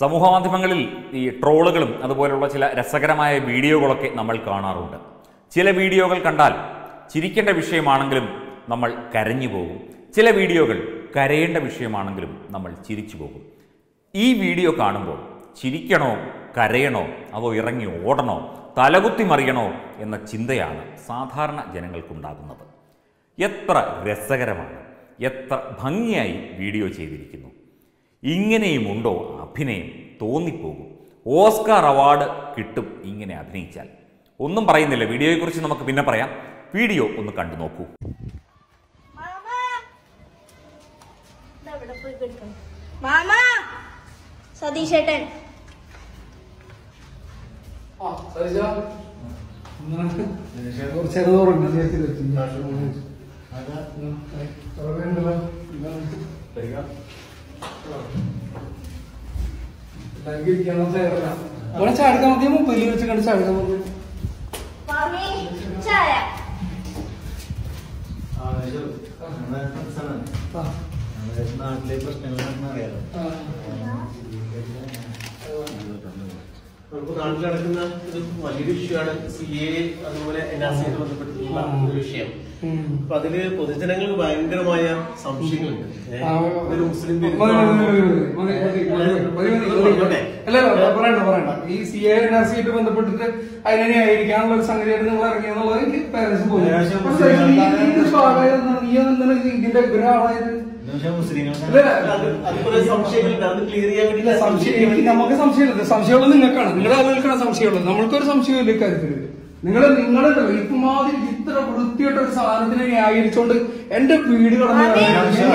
സമൂഹ മാധ്യമങ്ങളിൽ ഈ ട്രോളുകളും അതുപോലുള്ള ചില രസകരമായ വീഡിയോകളൊക്കെ നമ്മൾ കാണാറുണ്ട് ചില വീഡിയോകൾ കണ്ടാൽ ചിരിക്കേണ്ട വിഷയമാണെങ്കിലും നമ്മൾ കരഞ്ഞു പോകും ചില വീഡിയോകൾ കരയേണ്ട വിഷയമാണെങ്കിലും നമ്മൾ ചിരിച്ചു പോകും ഈ വീഡിയോ കാണുമ്പോൾ ചിരിക്കണോ കരയണോ അതോ ഇറങ്ങി ഓടണോ തലകുത്തി മറിയണോ എന്ന ചിന്തയാണ് സാധാരണ ജനങ്ങൾക്കുണ്ടാകുന്നത് എത്ര രസകരമാണ് എത്ര ഭംഗിയായി വീഡിയോ ചെയ്തിരിക്കുന്നു ഇങ്ങനെയുമുണ്ടോ അഭിനയം തോന്നിപ്പോകും ഓസ്കാർ അവാർഡ് കിട്ടും ഇങ്ങനെ അഭിനയിച്ചാൽ ഒന്നും പറയുന്നില്ല വീഡിയോയെക്കുറിച്ച് നമുക്ക് പിന്നെ പറയാം വീഡിയോ ഒന്ന് കണ്ടു നോക്കൂ മാമാ ദാ ഇവിടെ പോയി കിടക്കണം മാമാ സതീഷേട്ടൻ ആ, സരിജ. എന്താണ്? കുറച്ചേരം ഉറങ്ങാൻ വിചാരിച്ച് വെച്ചു. ഉം, ഏ, ഉറങ്ങുന്നുണ്ടല്ലോ. എന്താണ്? എല്ലാവർക്കും ഇരിക്കാനുള്ള ചേരല്ല. ഇവിടെ ചാടിക്കാൻ മതി മൊബൈലിൽ വെച്ച് കണ്ട് ചാടിക്കാൻ മതി മാമി ചായ ആ, നാട്ടിലെ പ്രശ്നങ്ങളാണെന്ന് അറിയാലോ ആ. നമുക്ക് നാട്ടിൽ നടക്കുന്ന ഒരു വലിയൊരു ഇഷ്യൂ ആണ് സി എ അതുപോലെ എൻ ആർ സി ബന്ധപ്പെട്ടിട്ടുള്ള ഒരു വിഷയം ഉം. അപ്പൊ അതില് പൊതുജനങ്ങൾക്ക് ഭയങ്കരമായ സംശയങ്ങളുണ്ട് ഏ, ആ, ഒരു മുസ്ലിം മതി, മതി, മതി, മതി, മതി, മതി, മതി, മതി, മതി, മതി. അല്ല അല്ല, പറയണ്ട പറയണ്ട ഈ C A N R C ആയിട്ട് ബന്ധപ്പെട്ടിട്ട് അതിനെ ന്യായീകരിക്കാനുള്ള ഒരു സംഗതിയായിട്ട് നിങ്ങൾ ഇറങ്ങിയെന്നുള്ളത് എനിക്ക് പേരൻസ് പോയി ഏകദേശം പക്ഷേ ഈ- ഈ ഇതിന്റെ ഭാഗമായത് നീ എന്താണ് ഇതിന്റെ ഒരാളായത് അത് അത് കുറെ സംശയങ്ങളുണ്ട് അത് ക്ലിയർ ചെയ്യാൻ വേണ്ടി ഇല്ല സംശയം എനിക്ക് നമുക്ക് സംശയമില്ല സംശയമുള്ളത് നിങ്ങൾക്കാണ് നിങ്ങളുടെ ആളുകൾക്കാണ് സംശയമുള്ളത് നമ്മൾക്കൊരു സംശയമില്ല ഇക്കാര്യത്തില് നിങ്ങൾ നിങ്ങളുടെ ഇപ്പമാതിരി ഇത്ര വൃത്തിയായിട്ട ഒരു സാധനത്തിനെ ന്യായീകരിച്ചോണ്ട് എന്റെ വീട് കടന്ന് അതെ,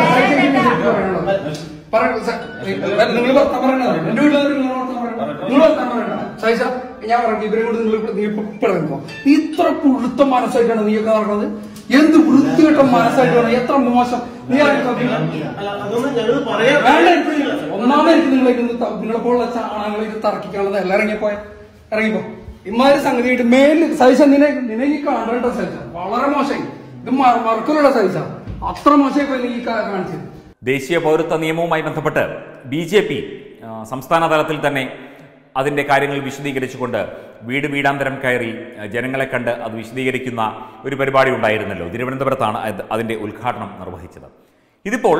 നിങ്ങൾ വർത്താൻ പറയണത് എന്റെ വീട്ടിൽ നിങ്ങൾ വർത്താൻ പറയണത് നിങ്ങൾ വർത്താൻ പറയണ്ട സൈസ ഞാൻ പറഞ്ഞു ഇവരെ കൊണ്ട് നിങ്ങൾ നീ ഇപ്പൊ പറയുമ്പോ നീ ഇത്ര പുഴുത്ത മനസ്സായിട്ടാണ് നീയൊക്കെ നടക്കുന്നത് എന്ത് വൃത്തികെട്ട മനസ്സായിട്ടാണ് എത്ര മോശം നീ ആയിരിക്കും അല്ല അതൊന്നും ഞങ്ങൾ പറയാൻ വേണ്ട എനിക്ക് ഒന്നാമത് എനിക്ക് നിങ്ങളെ നിങ്ങളെ പോലുള്ള ചാണകങ്ങളെ ഇത് തർക്കിക്കാനുള്ളത് എല്ലാം ഇറങ്ങിപ്പോയ ഇറങ്ങിപ്പോ ഇമാതിരി സംഗതിയായിട്ട് മേലിൽ സൈസ നിന്നെ നിന്നെ ഈ കാണേണ്ട സൈസ വളരെ മോശമായി ഇത് മ- മറക്കലുള്ള സൈസ അത്ര മോശമായി പോയി നീ ഈ കാ- കാണിച്ചത് ദേശീയ പൗരത്വ നിയമവുമായി ബന്ധപ്പെട്ട് ബി ജെ പി സംസ്ഥാന തലത്തിൽ തന്നെ അതിൻ്റെ കാര്യങ്ങൾ വിശദീകരിച്ചുകൊണ്ട് വീട് വീടാന്തരം കയറി ആ, ജനങ്ങളെ കണ്ട് അത് വിശദീകരിക്കുന്ന ഒരു പരിപാടി ഉണ്ടായിരുന്നല്ലോ തിരുവനന്തപുരത്താണ് അത് അതിൻ്റെ ഉദ്ഘാടനം നിർവഹിച്ചത് ഇതിപ്പോൾ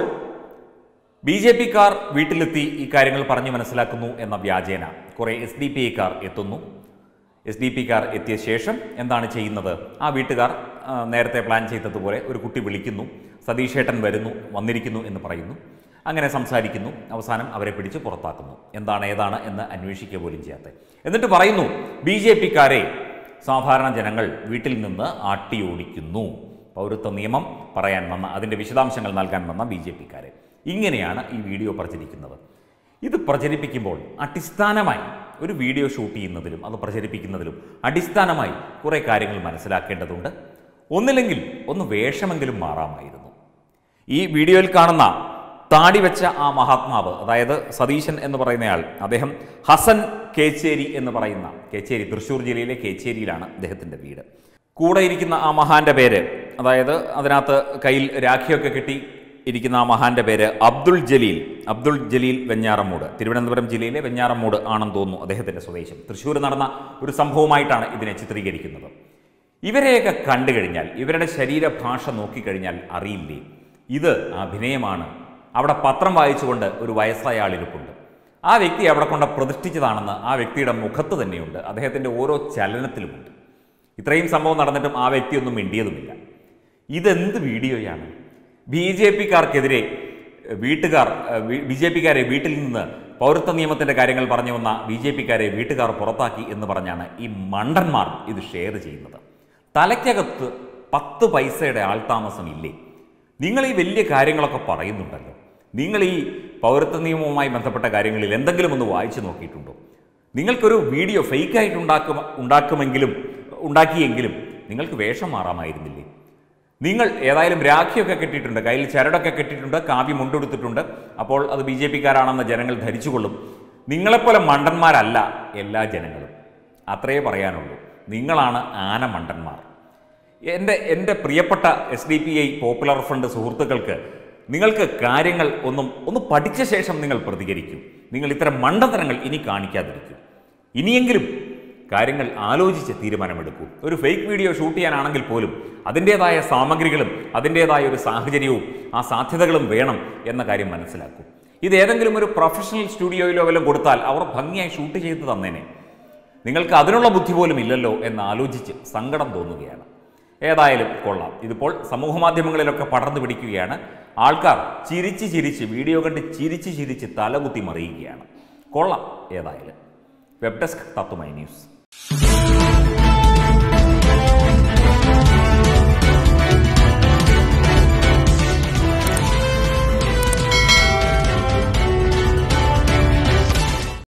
ബി ജെ പിക്കാർ വീട്ടിലെത്തി ഈ കാര്യങ്ങൾ പറഞ്ഞു മനസ്സിലാക്കുന്നു എന്ന വ്യാജേന കുറേ എസ് ഡി പി ഐക്കാർ എത്തുന്നു എസ് ഡി പിക്കാർ എത്തിയ ശേഷം എന്താണ് ചെയ്യുന്നത് ആ വീട്ടുകാർ ആ, നേരത്തെ പ്ലാൻ ചെയ്തതുപോലെ ഒരു കുട്ടി വിളിക്കുന്നു സതീഷേട്ടൻ വരുന്നു വന്നിരിക്കുന്നു എന്ന് പറയുന്നു അങ്ങനെ സംസാരിക്കുന്നു അവസാനം അവരെ പിടിച്ച് പുറത്താക്കുന്നു എന്താണ് ഏതാണ് എന്ന് അന്വേഷിക്കുക പോലും ചെയ്യാത്ത എന്നിട്ട് പറയുന്നു ബി ജെ പിക്കാരെ സാധാരണ ജനങ്ങൾ വീട്ടിൽ നിന്ന് ആട്ടിയോടിക്കുന്നു പൗരത്വ നിയമം പറയാൻ വന്ന അതിൻ്റെ വിശദാംശങ്ങൾ നൽകാൻ വന്ന ബി ജെ പിക്കാരെ ഇങ്ങനെയാണ് ഈ വീഡിയോ പ്രചരിക്കുന്നത് ഇത് പ്രചരിപ്പിക്കുമ്പോൾ അടിസ്ഥാനമായി ഒരു വീഡിയോ ഷൂട്ട് ചെയ്യുന്നതിലും അത് പ്രചരിപ്പിക്കുന്നതിലും അടിസ്ഥാനമായി കുറേ കാര്യങ്ങൾ മനസ്സിലാക്കേണ്ടതുണ്ട് ഒന്നില്ലെങ്കിൽ ഒന്ന് വേഷമെങ്കിലും മാറാമായിരുന്നു ഈ വീഡിയോയിൽ കാണുന്ന താടി വെച്ച ആ മഹാത്മാവ് അതായത് സതീശൻ എന്ന് പറയുന്നയാൾ അദ്ദേഹം ഹസൻ കേച്ചേരി എന്ന് പറയുന്ന കേച്ചേരി തൃശ്ശൂർ ജില്ലയിലെ കേച്ചേരിയിലാണ് അദ്ദേഹത്തിൻ്റെ വീട് കൂടെ ഇരിക്കുന്ന ആ മഹാന്റെ പേര് അതായത് അതിനകത്ത് കയ്യിൽ രാഖിയൊക്കെ കെട്ടി ഇരിക്കുന്ന ആ മഹാന്റെ പേര് അബ്ദുൾ ജലീൽ അബ്ദുൾ ജലീൽ വെഞ്ഞാറമ്മൂട് തിരുവനന്തപുരം ജില്ലയിലെ വെഞ്ഞാറമ്മൂട് ആണെന്ന് തോന്നുന്നു അദ്ദേഹത്തിൻ്റെ സ്വദേശം തൃശ്ശൂർ നടന്ന ഒരു സംഭവമായിട്ടാണ് ഇതിനെ ചിത്രീകരിക്കുന്നത് ഇവരെയൊക്കെ കണ്ടു കഴിഞ്ഞാൽ ഇവരുടെ ശരീരഭാഷ നോക്കിക്കഴിഞ്ഞാൽ അറിയില്ലേ ഇത് അഭിനയമാണ് അവിടെ പത്രം വായിച്ചുകൊണ്ട് ഒരു വയസ്സായ ആളിരിപ്പുണ്ട് ആ വ്യക്തി അവിടെ കൊണ്ട് പ്രതിഷ്ഠിച്ചതാണെന്ന് ആ വ്യക്തിയുടെ മുഖത്ത് തന്നെയുണ്ട് അദ്ദേഹത്തിൻ്റെ ഓരോ ചലനത്തിലുമുണ്ട് ഇത്രയും സംഭവം നടന്നിട്ടും ആ വ്യക്തിയൊന്നും മിണ്ടിയതുമില്ല ഇതെന്ത് വീഡിയോയാണ് ബി ജെ പിക്കാർക്കെതിരെ വീട്ടുകാർ ബി ജെ പിക്കാരെ വീട്ടിൽ നിന്ന് പൗരത്വ നിയമത്തിൻ്റെ കാര്യങ്ങൾ പറഞ്ഞു വന്ന ബി ജെ പിക്കാരെ വീട്ടുകാർ പുറത്താക്കി എന്ന് പറഞ്ഞാണ് ഈ മണ്ടന്മാർ ഇത് ഷെയർ ചെയ്യുന്നത് തലയ്ക്കകത്ത് പത്ത് പൈസയുടെ ആൾതാമസം ഇല്ലേ നിങ്ങൾ ഈ വലിയ കാര്യങ്ങളൊക്കെ പറയുന്നുണ്ടല്ലോ നിങ്ങൾ ഈ പൗരത്വ നിയമവുമായി ബന്ധപ്പെട്ട കാര്യങ്ങളിൽ എന്തെങ്കിലും ഒന്ന് വായിച്ചു നോക്കിയിട്ടുണ്ടോ നിങ്ങൾക്കൊരു വീഡിയോ ഫേക്കായിട്ട് ഉണ്ടാക്കും ഉണ്ടാക്കുമെങ്കിലും ഉണ്ടാക്കിയെങ്കിലും നിങ്ങൾക്ക് വേഷം മാറാമായിരുന്നില്ലേ നിങ്ങൾ ഏതായാലും രാഖിയൊക്കെ കെട്ടിയിട്ടുണ്ട് കയ്യിൽ ചരടൊക്കെ കെട്ടിയിട്ടുണ്ട് കാവ്യ മുണ്ടെടുത്തിട്ടുണ്ട് അപ്പോൾ അത് ബി ജെ പിക്കാരാണെന്ന് ജനങ്ങൾ ധരിച്ചുകൊള്ളും നിങ്ങളെപ്പോലെ മണ്ടന്മാരല്ല എല്ലാ ജനങ്ങളും അത്രയേ പറയാനുള്ളൂ നിങ്ങളാണ് ആന മണ്ടന്മാർ എൻ്റെ എൻ്റെ പ്രിയപ്പെട്ട S D P I popular front സുഹൃത്തുക്കൾക്ക് നിങ്ങൾക്ക് കാര്യങ്ങൾ ഒന്നും ഒന്ന് പഠിച്ച ശേഷം നിങ്ങൾ പ്രതികരിക്കും നിങ്ങൾ ഇത്തരം മണ്ടത്തരങ്ങൾ ഇനി കാണിക്കാതിരിക്കും ഇനിയെങ്കിലും കാര്യങ്ങൾ ആലോചിച്ച് തീരുമാനമെടുക്കൂ ഒരു ഫേക്ക് വീഡിയോ ഷൂട്ട് ചെയ്യാനാണെങ്കിൽ പോലും അതിൻ്റേതായ സാമഗ്രികളും അതിൻ്റേതായ ഒരു സാഹചര്യവും ആ സാധ്യതകളും വേണം എന്ന കാര്യം മനസ്സിലാക്കൂ ഇത് ഏതെങ്കിലും ഒരു പ്രൊഫഷണൽ സ്റ്റുഡിയോയിലോ വല്ലതും കൊടുത്താൽ അവർ ഭംഗിയായി ഷൂട്ട് ചെയ്ത് തന്നേനെ നിങ്ങൾക്ക് അതിനുള്ള ബുദ്ധി പോലും ഇല്ലല്ലോ എന്ന് ആലോചിച്ച് സങ്കടം തോന്നുകയാണ് ഏതായാലും കൊള്ളാം ഇതിപ്പോൾ സമൂഹ മാധ്യമങ്ങളിലൊക്കെ പടർന്നു പിടിക്കുകയാണ് ആൾക്കാർ ചിരിച്ച് ചിരിച്ച് വീഡിയോ കണ്ട് ചിരിച്ച് ചിരിച്ച് തലകുത്തി മറിയുകയാണ് കൊള്ളാം ഏതായാലും വെബ് ഡെസ്ക് തത്തുമൈ ന്യൂസ്